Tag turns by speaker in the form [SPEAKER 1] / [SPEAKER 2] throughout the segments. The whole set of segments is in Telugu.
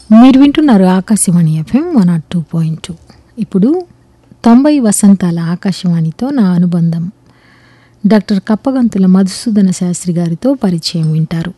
[SPEAKER 1] మీరు వింటున్నారు Akashvani FM one not two point two ఇప్పుడు తొంభై వసంతాల ఆకాశవాణితో నా అనుబంధం డాక్టర్ కప్పగంతుల మధుసూదన శాస్త్రి గారితో పరిచయం వింటారు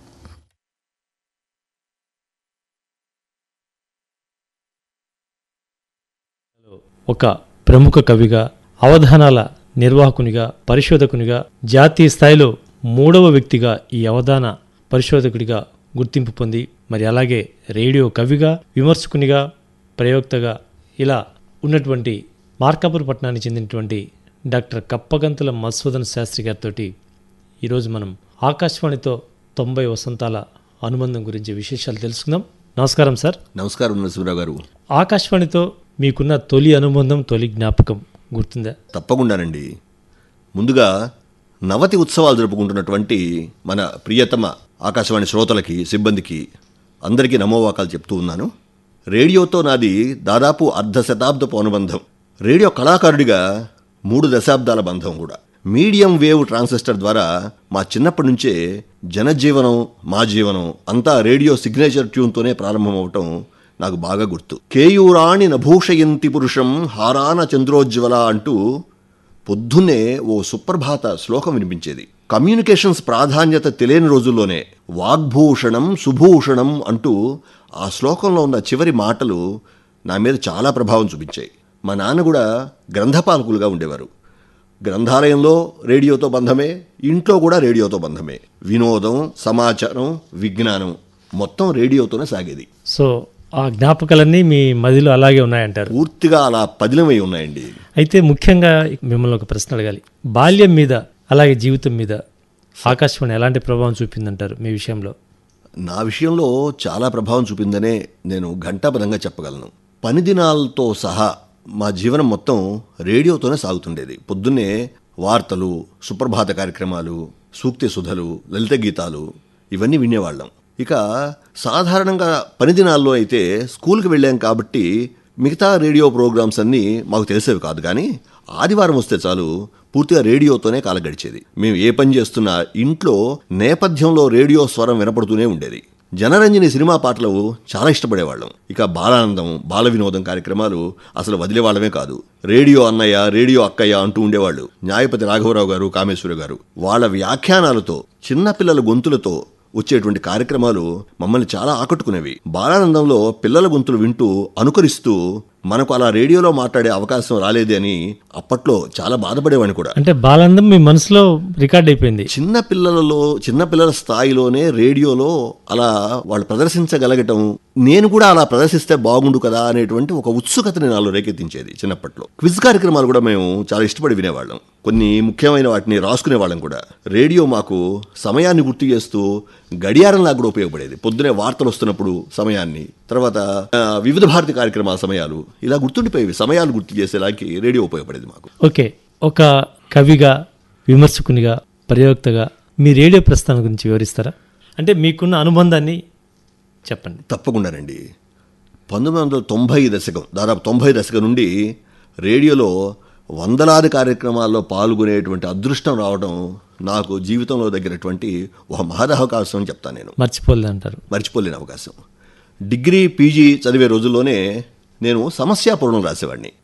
[SPEAKER 2] ఒక ప్రముఖ కవిగా అవధానాల నిర్వాహకునిగా పరిశోధకునిగా జాతీయ స్థాయిలో మూడవ వ్యక్తిగా ఈ అవధాన పరిశోధకుడిగా గుర్తింపు పొంది మరి అలాగే రేడియో కవిగా విమర్శకునిగా ప్రయోక్తగా ఇలా ఉన్నటువంటి మార్కాపురం పట్టణానికి చెందినటువంటి డాక్టర్ కప్పగంతుల మధుసూదన్ శాస్త్రి గారితో ఈరోజు మనం ఆకాశవాణితో తొంభై వసంతాల అనుబంధం గురించి విశేషాలు తెలుసుకుందాం నమస్కారం సార్
[SPEAKER 3] నమస్కారం నరసింహరావు గారు
[SPEAKER 2] ఆకాశవాణితో మీకున్న తొలి అనుబంధం తొలి జ్ఞాపకం గుర్తుందా
[SPEAKER 3] తప్పకుండానండి ముందుగా నవతి ఉత్సవాలు జరుపుకుంటున్నటువంటి మన ప్రియతమ ఆకాశవాణి శ్రోతలకి సిబ్బందికి అందరికీ నమోవాకాలు చెప్తూ ఉన్నాను రేడియోతో నాది దాదాపు అర్ధ శతాబ్దపు అనుబంధం రేడియో కళాకారుడిగా మూడు దశాబ్దాల బంధం కూడా మీడియం వేవ్ ట్రాన్సిస్టర్ ద్వారా మా చిన్నప్పటి నుంచే జనజీవనం మా జీవనం అంతా రేడియో సిగ్నేచర్ ట్యూన్తోనే ప్రారంభమవటం నాకు బాగా గుర్తు కేయూరాణి నభూషయంతి పురుషం హారాన చంద్రోజ్వల అంటూ పొద్దున్నే ఓ సుప్రభాత శ్లోకం వినిపించేది కమ్యూనికేషన్స్ ప్రాధాన్యత తెలియని రోజుల్లోనే వాగ్భూషణం సుభూషణం అంటూ ఆ శ్లోకంలో ఉన్న చివరి మాటలు నా మీద చాలా ప్రభావం చూపించాయి మా నాన్న కూడా గ్రంథపాలకులుగా ఉండేవారు గ్రంథాలయంలో రేడియోతో బంధమే ఇంట్లో కూడా రేడియోతో బంధమే వినోదం సమాచారం విజ్ఞానం మొత్తం రేడియోతోనే సాగేది
[SPEAKER 2] సో ఆ జ్ఞాపకాలన్నీ మీ మదిలో అలాగే ఉన్నాయంటారు
[SPEAKER 3] పూర్తిగా అలా పదిలమై ఉన్నాయండి
[SPEAKER 2] అయితే ముఖ్యంగా మిమ్మల్ని ఒక ప్రశ్న అడగాలి బాల్యం మీద అలాగే జీవితం మీద ఆకాశవాణి ఎలాంటి ప్రభావం చూపిందంటారు మీ విషయంలో
[SPEAKER 3] నా విషయంలో చాలా ప్రభావం చూపిందనే నేను ఘంటాపదంగా చెప్పగలను పని దినాలతో సహా మా జీవనం మొత్తం రేడియోతోనే సాగుతుండేది పొద్దున్నే వార్తలు సుప్రభాత కార్యక్రమాలు సూక్తి సుధలు లలిత గీతాలు ఇవన్నీ వినేవాళ్ళం ఇక సాధారణంగా పని దినాల్లో అయితే స్కూల్కి వెళ్ళాం కాబట్టి మిగతా రేడియో ప్రోగ్రామ్స్ అన్నీ మాకు తెలిసేవి కాదు కానీ ఆదివారం వస్తే చాలు పూర్తిగా రేడియోతోనే కాలం గడిచేది మేము ఏ పని చేస్తున్నా ఇంట్లో నేపథ్యంలో రేడియో స్వరం వినపడుతూనే ఉండేది జనరంజని సినిమా పాటలు చాలా ఇష్టపడేవాళ్ళం ఇక బాలానందం బాల వినోదం కార్యక్రమాలు అసలు వదిలేవాళ్ళమే కాదు రేడియో అన్నయ్య రేడియో అక్కయ్య అంటూ ఉండేవాళ్ళు న్యాయపతి రాఘవరావు గారు కామేశ్వర గారు వాళ్ళ వ్యాఖ్యానాలతో చిన్నపిల్లల గొంతులతో వచ్చేటువంటి కార్యక్రమాలు మమ్మల్ని చాలా ఆకట్టుకునేవి బాలానందంలో పిల్లల గొంతులు వింటూ అనుకరిస్తూ మనకు అలా రేడియోలో మాట్లాడే అవకాశం రాలేదే అని అప్పట్లో చాలా బాధపడేవాడిని కూడా
[SPEAKER 2] అంటే బాలానందం మీ మనసులో రికార్డ్ అయిపోయింది
[SPEAKER 3] చిన్న పిల్లలలో చిన్న పిల్లల స్థాయిలోనే రేడియోలో అలా వాళ్ళు ప్రదర్శించగలగటం నేను కూడా అలా ప్రదర్శిస్తే బాగుండు కదా అనేటువంటి ఒక ఉత్సుకతని నాలో రేకెత్తించేది చిన్నప్పట్లో క్విజ్ కార్యక్రమాలు కూడా మేము చాలా ఇష్టపడి వినేవాళ్ళం కొన్ని ముఖ్యమైన వాటిని రాసుకునేవాళ్ళం కూడా రేడియో మాకు సమయాన్ని గుర్తు చేస్తూ గడియారంలా కూడా ఉపయోగపడేది పొద్దునే వార్తలు వస్తున్నప్పుడు సమయాన్ని తర్వాత ఆ, వివిధ భారతి కార్యక్రమాల సమయాలు ఇలా గుర్తుండిపోయేవి సమయాలు గుర్తు చేసేలాకి రేడియో ఉపయోగపడేది మాకు
[SPEAKER 2] ఓకే ఒక కవిగా విమర్శకునిగా ప్రయోక్తగా మీ రేడియో ప్రస్థానం గురించి వివరిస్తారా అంటే మీకున్న అనుబంధాన్ని చెప్పండి
[SPEAKER 3] తప్పకుండానండి పంతొమ్మిది వందల తొంభై దశకం దాదాపు తొంభై దశకం నుండి రేడియోలో వందలాది కార్యక్రమాల్లో పాల్గొనేటువంటి అదృష్టం రావడం నాకు జీవితంలో దగ్గరటువంటి ఒక మహదవకాశం అని చెప్తాను నేను
[SPEAKER 2] మర్చిపోలేదు అంటారు
[SPEAKER 3] మర్చిపోలేని అవకాశం డిగ్రీ పీజీ చదివే రోజుల్లోనే నేను సమస్యాపూర్ణం రాసేవాడిని